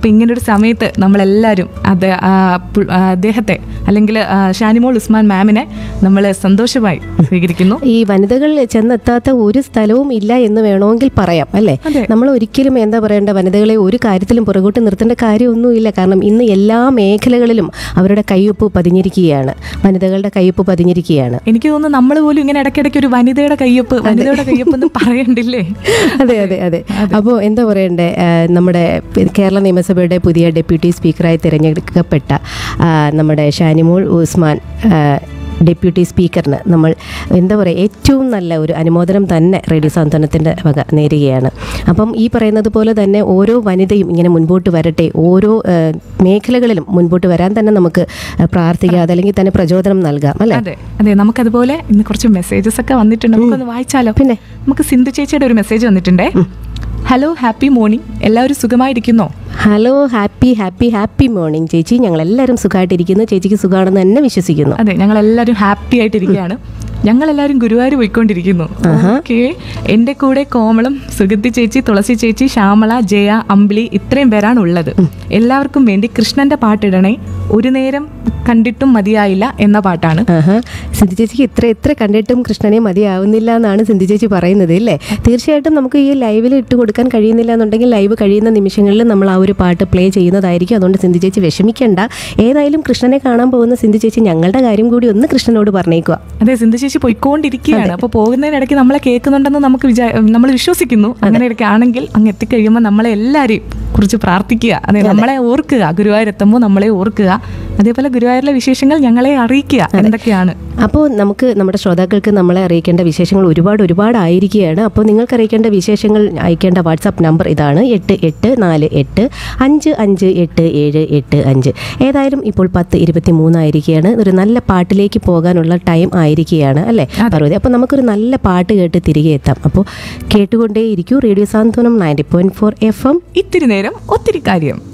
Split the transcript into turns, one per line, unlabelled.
അപ്പോൾ ഇങ്ങനൊരു സമയത്ത് നമ്മളെല്ലാവരും അത് ആ, പു- ആ, അദ്ദേഹത്തെ അല്ലെങ്കിൽ ആ, ഷാനിമോൾ ഉസ്മാൻ മാമിനെ നമ്മൾ സന്തോഷമായി സ്വീകരിക്കുന്നു
ഈ വനിതകൾ ചെന്നെത്താത്ത ഒരു സ്ഥലവും ഇല്ല എന്ന് വേണമെങ്കിൽ പറയാം അല്ലേ
അതെ.
നമ്മൾ ഒരിക്കലും എന്താ പറയേണ്ട വനിതകളെ ഒരു കാര്യത്തിലും പുറകോട്ട് നിർത്തേണ്ട കാര്യമൊന്നുമില്ല കാരണം ഇന്ന് എല്ലാ മേഖലകളിലും അവരുടെ കയ്യൊപ്പ് പതിഞ്ഞിരിക്കുകയാണ് വനിതകളുടെ കയ്യൊപ്പ് പതിഞ്ഞിരിക്കുകയാണ്
എനിക്ക് തോന്നുന്നു നമ്മൾ പോലും ഇങ്ങനെ ഇടയ്ക്കിടയ്ക്ക് ഒരു വനിതയുടെ കയ്യൊപ്പ് വനിതയുടെ കയ്യൊപ്പ് എന്ന് പറയണ്ടില്ലേ
അതെ അതെ അതെ അപ്പോൾ എന്താ പറയണ്ടേ ആ, നമ്മുടെ പി- കേരള നിയമസഭയുടെ പുതിയ ഡെപ്യൂട്ടി സ്പീക്കറായി തിരഞ്ഞെടുക്കപ്പെട്ട ആ, നമ്മുടെ ഷാനിമോൾ ഉസ്മാൻ ആ, ഡെപ്യൂട്ടി സ്പീക്കറിന് നമ്മൾ എന്താ പറയുക ഏറ്റവും നല്ല ഒരു അനുമോദനം തന്നെ റേഡിയോ സാന്ത്വനത്തിൻ്റെ വക നേരുകയാണ് അപ്പം ഈ പറയുന്നത് പോലെ തന്നെ ഓരോ വനിതയും ഇങ്ങനെ മുൻപോട്ട് വരട്ടെ ഓരോ ആ, മേഖലകളിലും മുൻപോട്ട് വരാൻ തന്നെ നമുക്ക് ആ, പ്രാർത്ഥിക്കാം അതല്ലെങ്കിൽ തന്നെ പ്രചോദനം നൽകാം അല്ലേ
അതെ അതെ നമുക്കതുപോലെ ഇന്ന് കുറച്ച് മെസ്സേജസ് ഒക്കെ വന്നിട്ടുണ്ട് നമുക്കൊന്ന് വായിച്ചാലോ
പിന്നെ?
നമുക്ക് സിന്ധു ചേച്ചിയുടെ ഒരു മെസ്സേജ് വന്നിട്ടുണ്ടേ ഹലോ ഹാപ്പി മോർണിംഗ് എല്ലാവരും സുഖമായിരിക്കുന്നോ
hello happy happy happy morning ചേച്ചി ഞങ്ങൾ എല്ലാവരും സുഖമായിട്ടിരിക്കുന്നു ചേച്ചിക്ക് സുഖമാണെന്ന് തന്നെ വിശ്വസിക്കുന്നു
അതെ ഞങ്ങൾ എല്ലാവരും ഹാപ്പി ആയിട്ടിരിക്കുകയാണ് ഞങ്ങൾ എല്ലാവരും ഗുരുവായൂർ പോയിക്കൊണ്ടിരിക്കുന്നു ഓക്കെ എൻ്റെ കൂടെ കോമളം സുഗന്ധി ചേച്ചി തുളസി ചേച്ചി ശ്യാമള ജയ അമ്പിളി ഇത്രയും പേരാണ് ഉള്ളത് എല്ലാവർക്കും വേണ്ടി കൃഷ്ണന്റെ പാട്ടിടണേ ഒരു നേരം കണ്ടിട്ടും മതിയായില്ല എന്ന പാട്ടാണ്
ആഹാ സിന്ധു ചേച്ചിക്ക് ഇത്ര ഇത്ര കണ്ടിട്ടും കൃഷ്ണനെ മതിയാവുന്നില്ല എന്നാണ് സിന്ധു ചേച്ചി പറയുന്നത് അല്ലേ തീർച്ചയായിട്ടും നമുക്ക് ഈ ലൈവിൽ ഇട്ട് കൊടുക്കാൻ കഴിയുന്നില്ല എന്നുണ്ടെങ്കിൽ ലൈവ് കഴിയുന്ന നിമിഷങ്ങളിൽ നമ്മൾ ആ ഒരു പാട്ട് പ്ലേ ചെയ്യുന്നതായിരിക്കും അതുകൊണ്ട് സിന്ധു ചേച്ചി വിഷമിക്കേണ്ട ഏതായാലും കൃഷ്ണനെ കാണാൻ പോകുന്ന സിന്ധു ചേച്ചി ഞങ്ങളുടെ കാര്യം കൂടി ഒന്ന് കൃഷ്ണനോട് പറഞ്ഞേക്കുക
അതെ സിന്ധു ചേച്ചി പോയിക്കൊണ്ടിരിക്കുകയാണ് അപ്പോൾ പോകുന്നതിനിടയ്ക്ക് നമ്മളെ കേൾക്കുന്നുണ്ടെന്ന് നമുക്ക് വിചാ നമ്മൾ വിശ്വസിക്കുന്നു അങ്ങനെയൊക്കെ ആണെങ്കിൽ അങ്ങ് എത്തിക്കഴിയുമ്പോൾ നമ്മളെ എല്ലാവരെയും കുറിച്ച് പ്രാർത്ഥിക്കുക അതെ നമ്മളെ ഓർക്കുക ഗുരുവായൂർ എത്തുമ്പോൾ നമ്മളെ ഓർക്കുക അതേപോലെ ഗുരുവായൂരിലെ വിശേഷങ്ങൾ ഞങ്ങളെ അറിയിക്കുക എന്തൊക്കെയാണ്
അപ്പോൾ നമുക്ക് നമ്മുടെ ശ്രോതാക്കൾക്ക് നമ്മളെ അറിയിക്കേണ്ട വിശേഷങ്ങൾ ഒരുപാട് ഒരുപാട് ആയിരിക്കുകയാണ് അപ്പോൾ നിങ്ങൾക്ക് അറിയിക്കേണ്ട വിശേഷങ്ങൾ അയക്കേണ്ട വാട്സാപ്പ് നമ്പർ ഇതാണ് എട്ട് എട്ട് നാല് എട്ട് അഞ്ച് അഞ്ച് എട്ട് ഏഴ് എട്ട് അഞ്ച് ഏതായാലും ഇപ്പോൾ പത്ത് ഇരുപത്തി മൂന്നായിരിക്കുകയാണ് ഒരു നല്ല പാട്ടിലേക്ക് പോകാനുള്ള ടൈം ആയിരിക്കുകയാണ് അല്ലേ പാർവതി അപ്പോൾ നമുക്കൊരു നല്ല പാട്ട് കേട്ട് തിരികെ എത്താം അപ്പോൾ കേട്ടുകൊണ്ടേയിരിക്കൂ radio Santhwanam ninety point four F M
ഇത്തിരി നേരം ഒത്തിരി കാര്യം